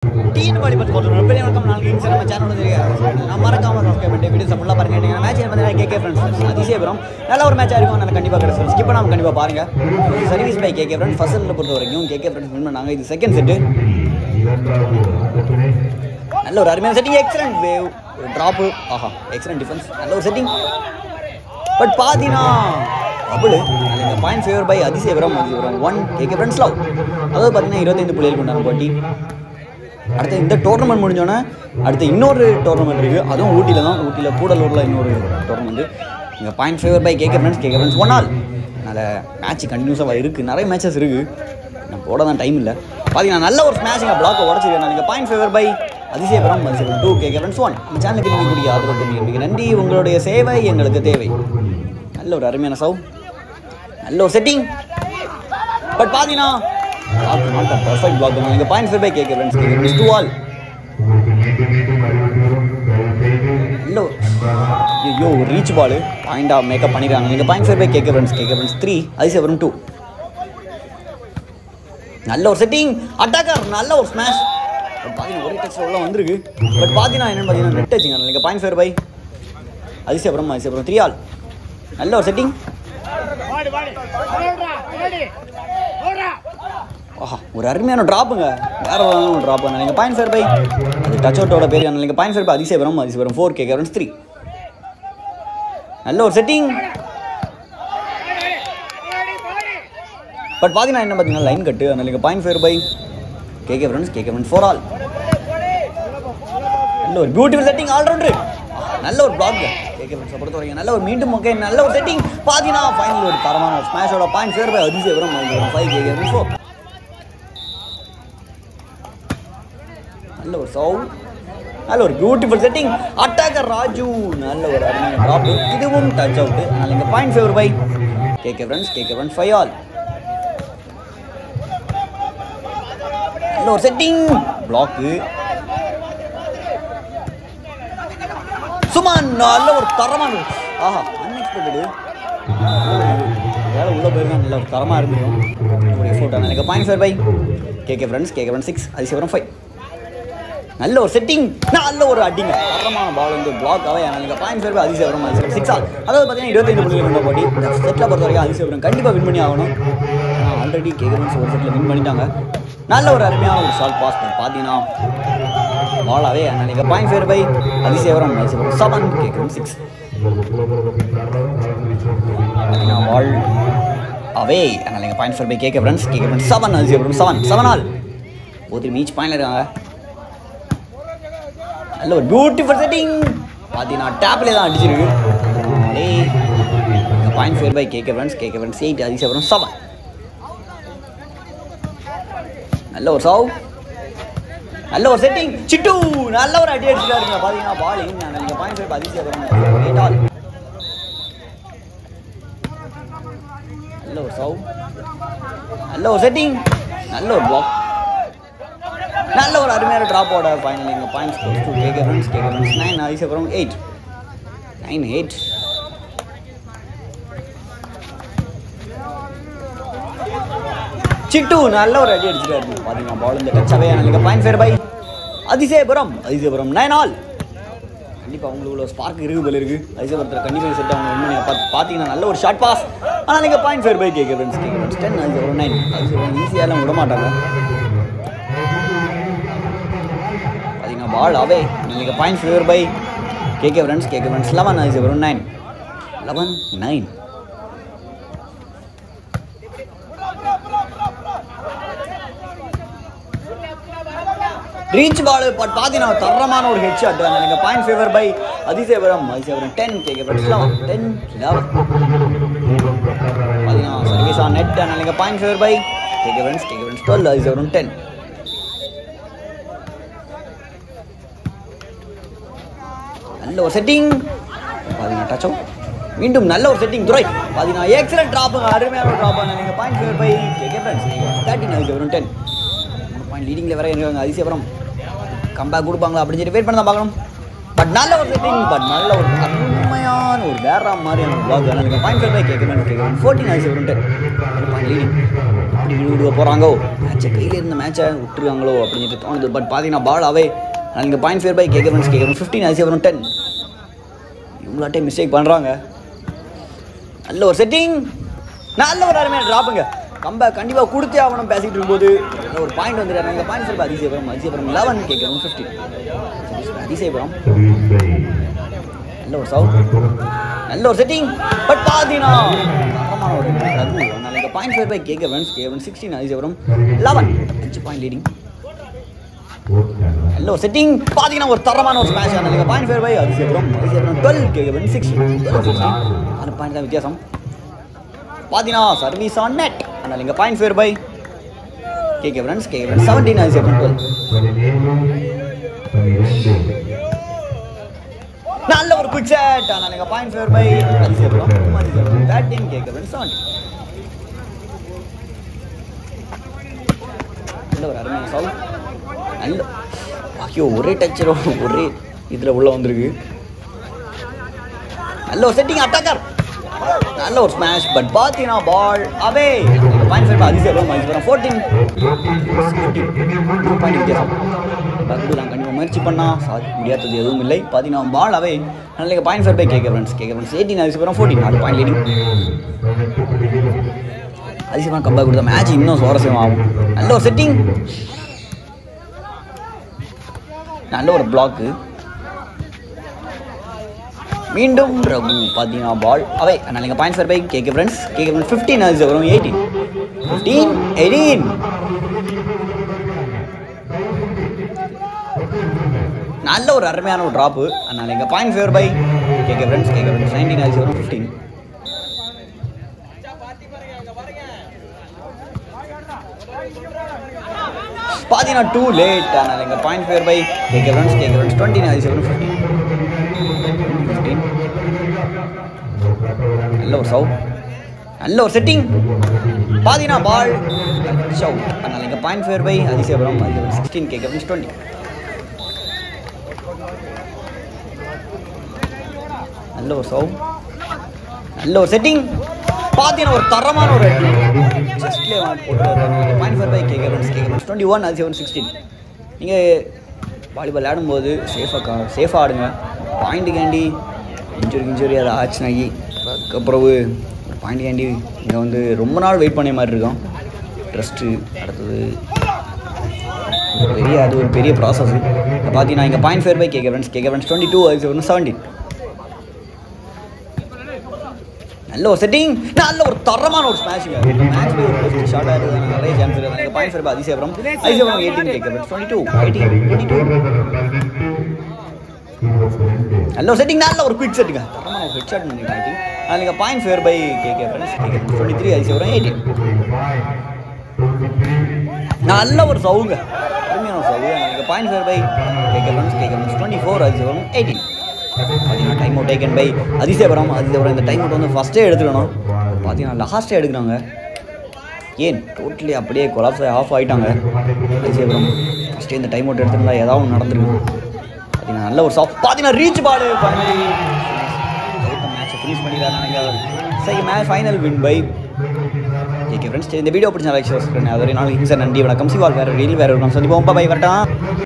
dean volleyball போட்டு பெரிய வணக்கம் நாளைக்கு இன்ஸ்டா நம்ம சேனல் வந்து நான் மறக்காம சப்ஸ்கிரைப் பண்ணி வீடியோஸ் ஃபுல்லாக பாருங்க நீங்கள் மேட்ச் பார்த்தீங்கன்னா கேகே ஃப்ரெண்ட்ஸ் அதிசயபுரம் நல்ல ஒரு மேட்சாக இருக்கும் நான் கண்டிப்பாக கிடைக்கும் ஸ்கிப் பண்ணாமல் கண்டிப்பாக பாருங்க service by KK friends first செட்டில் பொறுத்த வரைக்கும் கேகே ஃப்ரெண்ட்ஸ் வின் பண்ணாங்க இது செகண்ட் செட்டு நல்ல ஒரு அருமையான செட்டிங் எக்ஸலண்ட் வேவ் ஒரு ட்ராப்பு ஆஹா எக்ஸலண்ட் டிஃபென்ஸ் நல்ல ஒரு செட்டிங் பட் பாத்தீங்கன்னா டபுள் இந்த point favour by Adhisayapuram Adhisayapuram one KK friends love அதாவது பார்த்தீங்கன்னா இருபத்தைந்து புள்ளிகள் கொண்டான போட்டி அடுத்து இந்த டோர்னமெண்ட் முடிஞ்சோன்னே அடுத்து இன்னொரு டோர்னமெண்ட் இருக்குது அதுவும் ஊட்டியில் தான் ஊட்டியில் கூடலூரில் இன்னொரு டோர்னமெண்ட் இங்கே point favour by KK friends KK friends one all அதனால் மேட்ச் கண்டினியூஸாக இருக்குது நிறைய மேட்சஸ் இருக்குது நான் போட தான் டைம் இல்லை பார்த்தீங்கன்னா நல்ல ஒரு ஸ்மேஷிங் பிளாக்கை உடச்சிருக்கேன் நீங்கள் point favour by Adhisayapuram Adhisayapuram two KK friends one நம்ம சேனலுக்கு இருக்கக்கூடிய ஆதரவு மிக நன்றி உங்களுடைய சேவை எங்களுக்கு தேவை நல்ல ஒரு அருமையான சவ் நல்ல ஒரு செட்டிங் பட் பார்த்தீங்கன்னா நாட் பர்ஃபெக்ட் பிளாக் தான் நீங்கள் பாயிண்ட் ஃபைவ் பை கேட்க ஃப்ரெண்ட்ஸ் டூ ஆல் நல்ல ஐயோ ஒரு ரீச் பால் பாயிண்டாக மேக்கப் பண்ணிடுறாங்க நீங்கள் பாயிண்ட் ஃபைவ் பை கேட்க ஃப்ரெண்ட்ஸ் கேட்க ஃப்ரெண்ட்ஸ் த்ரீ அதிசயபுரம் டூ நல்ல ஒரு செட்டிங் அட்டாக்கர் நல்ல ஒரு ஸ்மாஷ் பார்த்தீங்கன்னா ஒரே டச் உள்ள வந்திருக்கு பட் பார்த்தீங்கன்னா என்னன்னு பார்த்தீங்கன்னா நெட் டச்சிங்க நீங்கள் point favour by Adhisayapuram Adhisayapuram three all நல்ல ஒரு செட்டிங் ஆஹா ஒரு அருமையான ட்ராப்புங்க வேற ஒரு ட்ராப் நீங்கள் பாயிண்ட் ஃபைவ் பை அது டச் அவுட்டோட பேர் நீங்கள் point favour by Adhisayapuram Adhisayapuram four K கரன்ஸ் த்ரீ நல்ல ஒரு செட்டிங் பட் பார்த்தீங்கன்னா என்ன பார்த்தீங்கன்னா லைன் கட்டு அதனால் நீங்கள் point favour by KK friends KK friends four all நல்ல ஒரு பியூட்டிஃபுல் செட்டிங் ஆல்ரவுண்டர் நல்ல ஒரு பிளாக் கேகே ஃப்ரெண்ட்ஸை பொறுத்த வரைக்கும் நல்ல ஒரு மீண்டும் ஓகே நல்ல ஒரு செட்டிங் பார்த்தீங்கன்னா ஃபைனல் ஒரு தரமான ஒரு ஸ்மாஷோட point favour by Adhisayapuram five KK friends four நல்ல ஒரு சவு நல்ல ஒரு பியூட்டிஃபுல் செட்டிங் அட்டாக்கர் ராஜு நல்ல ஒரு அருமையான ட்ராப் இதுவும் டச் அவுட் அதனால் இங்கே point favour by KK friends KK friends five all நல்ல ஒரு செட்டிங் பிளாக்கு சுமான் நல்ல ஒரு தரமான ஆஹா அன்எக்ஸ்பெக்டடு வேலை உள்ள போயிருக்காங்க நல்ல ஒரு தரமாக இருந்துடும் ஒரு எஃபோர்ட் எனக்கு point favour by KK friends KK friends six Adhisayapuram five நல்ல ஒரு செட்டிங் நல்ல ஒரு அடிங்க தரமான பால் வந்து பிளாக் ஆகவே எனக்கு point favour Adhisayapuram Adhisayapuram six all அதாவது பார்த்தீங்கன்னா இருபத்தைந்து புள்ளிகள் கொண்ட போட்டி இந்த செட்டில் பொறுத்த வரைக்கும் அதிசயபுரம் கண்டிப்பாக வின் பண்ணி ஆகணும் ஆல்ரெடி கேகே ஃப்ரெண்ட்ஸ் ஒரு செட்டில் வின் பண்ணிட்டாங்க நல்ல ஒரு அருமையான ஒரு ஷார்ட் பாஸ் பார்த்தீங்கன்னா பாலாவே நீங்கள் point favour by Adhisayapuram Athisayapuram seven கேட்குறோம் சிக்ஸ் பார்த்தீங்கன்னா பால் அவே அதனால் நீங்கள் பாயிண்ட் ஃபைவ் பை கேட்க ஃப்ரெண்ட்ஸ் கேட்க friends seven Athisayapuram seven seven all ஒரு மீச் பாயிண்ட்ல இருக்காங்க நல்ல ஒரு பியூட்டிஃபுல் செட்டிங் பார்த்தீங்கன்னா டேப்லேயே தான் அடிச்சிருக்கு பாயிண்ட் ஃபைவ் பை கேட்க ஃப்ரெண்ட்ஸ் கேட்க ஃப்ரெண்ட்ஸ் எயிட் அதிசயபுரம் செவன் நல்ல ஒரு சவு நல்ல ஒரு செட்டிங் சிட்டு நல்ல ஒரு அடி அடிச்சுட்டாருங்க பாத்தீங்கன்னா பாலிங் நீங்க பாயிண்ட் ஃபைவ் அதிசயம் எயிட் ஆல் நல்ல ஒரு சவு நல்ல ஒரு செட்டிங் நல்ல ஒரு பிளாக் நல்ல ஒரு அருமையான ட்ராப்போட ஃபைனல் நீங்கள் points score two KK friends KK friends nine அதிசயம் எயிட் நைன் எயிட் சிட்டு நல்ல ஒரு அடி அடிச்சுட்டாரு பார்த்தீங்கன்னா பால் இந்த டச்சாவே எனக்கு point favour by Adhisayapuram Adhisayapuram nine all கண்டிப்பாக உங்களுக்கு உள்ள ஸ்பார்க் இருக்குது போல இருக்குது அதிசயபுரத்தில் கண்டிப்பாக செட் ஆகணும் உண்மை நீங்கள் பார்த்து பார்த்தீங்கன்னா நல்ல ஒரு ஷார்ட் பாஸ் ஆனால் நீங்கள் பாயிண்ட் ஃபேர் பை கேட்க ஃப்ரெண்ட்ஸ் கேட்க friends ten Athisayapuram nine Athisayapuram ஈஸியாலாம் விட மாட்டாங்க பார்த்தீங்கன்னா பால் அவே நீங்கள் point favour by KK friends KK friends eleven Athisayapuram nine eleven nine reach ball but பார்த்தீங்கன்னா தரமான ஒரு ஹெட் ஷாட் எனக்கு point favour by Adhisayapuram Athisayapuram ten KK friends ten eleven பார்த்தீங்கன்னா சர்வீஸ் ஆன் நெட் எனக்கு point favour by KK friends KK friends twelve Athisayapuram ten நல்ல ஒரு setting பார்த்தீங்கன்னா touch out மீண்டும் நல்ல ஒரு செட்டிங் துறை பார்த்தீங்கன்னா எக்ஸலண்ட் ட்ராப்புங்க அருமையான ஒரு ட்ராப் நீங்கள் point favour by KK friends thirteen Adhisayapuram ten point லீடிங்கில் வேற இருக்காங்க அதிசயபுரம் கம்பேக் கொடுப்பாங்களா அப்படின்னு சொல்லி வெயிட் பண்ண தான் பார்க்கணும் பட் நல்ல ஒரு செட்டிங் பட் நல்ல ஒரு அருமையான பார்த்தீங்கன்னா ஒரு வேற மாதிரியான பிளாக் ஆனால் நீங்கள் பாயிண்ட் ஃபைவ் பை கேட்குறேன் கேட்குறேன் ஃபோர்டீன் ஆயிடுச்சு வரும்ட்டு பாயிண்ட் லீடிங் இப்படி விடு விடுவ போகிறாங்கோ மேட்சை கையில் இருந்த மேட்சை விட்டுருக்காங்களோ அப்படின்னு தோணுது பட் பார்த்தீங்கன்னா பால் அவே நான் நீங்கள் பாயிண்ட் ஃபைவ் பை கேட்குறேன் கேட்குறேன் ஃபிஃப்டீன் ஆயிடுச்சு வரும் டென் இவங்களாட்டே மிஸ்டேக் பண்ணுறாங்க நல்ல ஒரு செட்டிங் நல்ல ஒரு அருமையான ட்ராப்புங்க கம்ப கண்டிப்பாக கொடுத்தே ஆகணும் பேசிகிட்டு இருக்கும்போது நல்ல ஒரு பாயிண்ட் வந்துடுறாங்க இந்த பாயிண்ட் சொல்ல அதிசயபுரம் அதிசயபுரம் லெவன் கேட்குறோம் ஃபிஃப்டீன் அதிசயபுரம் நல்ல ஒரு சவுண்ட் நல்ல ஒரு செட்டிங் பட் பார்த்தீங்கன்னா தரமான ஒரு ரகு அதனால் இந்த பாயிண்ட் ஃபைவ் பை கேட்க வேணும் K one sixteen Adhisayapuram eleven அஞ்சு பாயிண்ட் லீடிங் நல்ல ஒரு செட்டிங் பார்த்தீங்கன்னா ஒரு தரமான ஒரு ஸ்மாஷ் ஆனால் நீங்கள் point favour by Adhisayapuram Adhisayapuram twelve கேட்க வேணும் சிக்ஸ்டீன் அந்த பாயிண்ட் தான் வித்தியாசம் பார்த்தீங்கன்னா சர்வீஸ் ஆன் நெட் ஆனால் இங்கே point favour by KK friends KK friends seventeen ஆயிடுச்சு டுவெல் நல்ல ஒரு குவிக் செட் ஆனால் இங்கே point favour by Adhisayapuram batting KK friends seventeen நல்ல ஒரு அருமையான சவுண்ட் நல்ல ஐயோ ஒரே டச்சரோ ஒரே இதில் உள்ள வந்திருக்கு நல்ல ஒரு செட்டிங் அட்டாக்கர் நல்ல ஒரு ஸ்மாஷ் பட் பார்த்தீங்கன்னா பால் அவே பாயிண்ட் ஃபைவ் அதிசயம் அதிசயம் ஃபோர்டீன் பாயிண்ட் வித்தியாசம் பக்கு நான் கண்டிப்பாக முயற்சி பண்ணால் சாதி முடியாதது எதுவும் இல்லை பார்த்தீங்கன்னா பால் அவே நல்ல பாயிண்ட் ஃபைவ் பை கேட்க ஃப்ரெண்ட்ஸ் கேட்க ஃப்ரெண்ட்ஸ் எயிட்டீன் அதிசயம் ஃபோர்டீன் அது பாயிண்ட் லீடிங் அதிசயமாக கம்பேக் கொடுத்த மேட்ச் இன்னும் சுவாரஸ்யமாகும் நல்ல ஒரு செட்டிங் நல்ல ஒரு பிளாக்கு மீண்டும் ரகு பார்த்தீங்கன்னா பால் அவை அதனால் நீங்கள் பாயிண்ட் ஃபர் பை கேட்க ஃப்ரெண்ட்ஸ் கேட்க ஃப்ரெண்ட்ஸ் ஃபிஃப்டீன் அது வரும் எயிட்டீன் ஃபிஃப்டீன் எயிட்டீன் நல்ல ஒரு அருமையான ஒரு ட்ராப்பு அதனால் எங்கள் பாயிண்ட் ஃபேவர் பை கேட்க ஃப்ரெண்ட்ஸ் கேட்க ஃப்ரெண்ட்ஸ் நைன்டீன் ஆச்சு வரும் ஃபிஃப்டீன் பார்த்தீங்கன்னா டூ லேட் ஆனால் எங்கள் பாயிண்ட் ஃபேவர் பை கேட்க ஃப்ரெண்ட்ஸ் கேட்க ஃப்ரெண்ட்ஸ் டுவெண்ட்டி ஆச்சு வரும் ஃபிஃப்டீன் ஃபிஃப்டீன் நல்ல ஒரு சவுட் நல்ல ஒரு செட்டிங் பாத்தீங்கன்னா பால் அவுட் அதனால் எங்கள் point favour by Adhisayapuram Adhisayapuram sixteen கேட்க ஃபினிஷ் டுவெண்ட்டி நல்ல ஒரு சவுண்ட் நல்ல ஒரு செட்டிங் பார்த்தீங்கன்னா ஒரு தரமான ஒரு ஜஸ்ட்லேயே போட்டு பாயிண்ட் ஃபேர் பை கேட்க ஃபினிஷ் கேட்க finish twenty one Athisayapuram sixteen நீங்கள் வாலிபால் ஆடும்போது சேஃபாக சேஃபாக ஆடுங்க பாயிண்ட் கேண்டி இன்ஜுரி இன்ஜுரி அதை ஆச்சுனாகி அதுக்கப்புறம் ஒரு பாயிண்ட் கேண்டி இங்கே வந்து ரொம்ப நாள் வெயிட் பண்ண மாதிரி இருக்கும் ட்ரஸ்ட்டு அடுத்தது ஒரு பெரிய அது ஒரு பெரிய ப்ராசஸ் இப்போ பார்த்தீங்கன்னா இங்கே பாயிண்ட் ஃபேர் பை கேட்க ஃப்ரெண்ட்ஸ் கேட்க ஃப்ரெண்ட்ஸ் டுவெண்ட்டி டூ ஒன்று செவன்டீன் நல்ல ஒரு செட்டிங் நல்ல ஒரு தரமான ஒரு ஸ்மாஷிங் மேட்ச்ல ஒரு பெஸ்ட் ஷாட் ஆயிருது நிறைய சான்ஸ் இருக்கு எனக்கு point favour by Adhisayapuram Adhisayapuram eighteen கேட்க friends twenty two eighteen twenty two நல்ல ஒரு செட்டிங் நல்ல ஒரு குவிக் செட்டுங்க தரமான ஒரு ஹெட் ஷாட் நினைக்கிறேன் அதில் நீங்கள் point favour by KK friends KK twenty three ஐசி வரும் எயிட்டீன் நல்ல ஒரு சவுங்க அருமையான ஒரு சவு நீங்கள் point favour by KK friends KK friends twenty four ஐசி வரும் எயிட்டீன் பார்த்தீங்கன்னா time out taken by Adhisayapuram Adhisayapuram இந்த டைம் அவுட் வந்து ஃபஸ்ட்டே எடுத்துக்கணும் பார்த்தீங்கன்னா லாஸ்ட்டே எடுக்கிறாங்க ஏன் டோட்டலி அப்படியே கொலாப்ஸ் ஆஃப் ஆகிட்டாங்க அதிசயபுரம் ஃபஸ்ட்டே இந்த டைம் அவுட் எடுத்திருந்தா ஏதாவது ஒன்று நடந்திருக்கு பார்த்தீங்கன்னா நல்ல ஒரு சாஃப்ட் பார்த்தீங்கன்னா ரீச் பால் ஃபைனலி மேட்சை ஃபினிஷ் பண்ணிடுறாங்க நினைக்கிறேன் சரி match final win by okay friends இந்த வீடியோ பிடிச்ச லைக் சப்ஸ்கிரைப் அது ஒரு நாள் இன்சர் நன்றி வணக்கம் சிவால் வேறு ரீல் வேறு ஒரு சந்திப்போம் பை வரட்டான்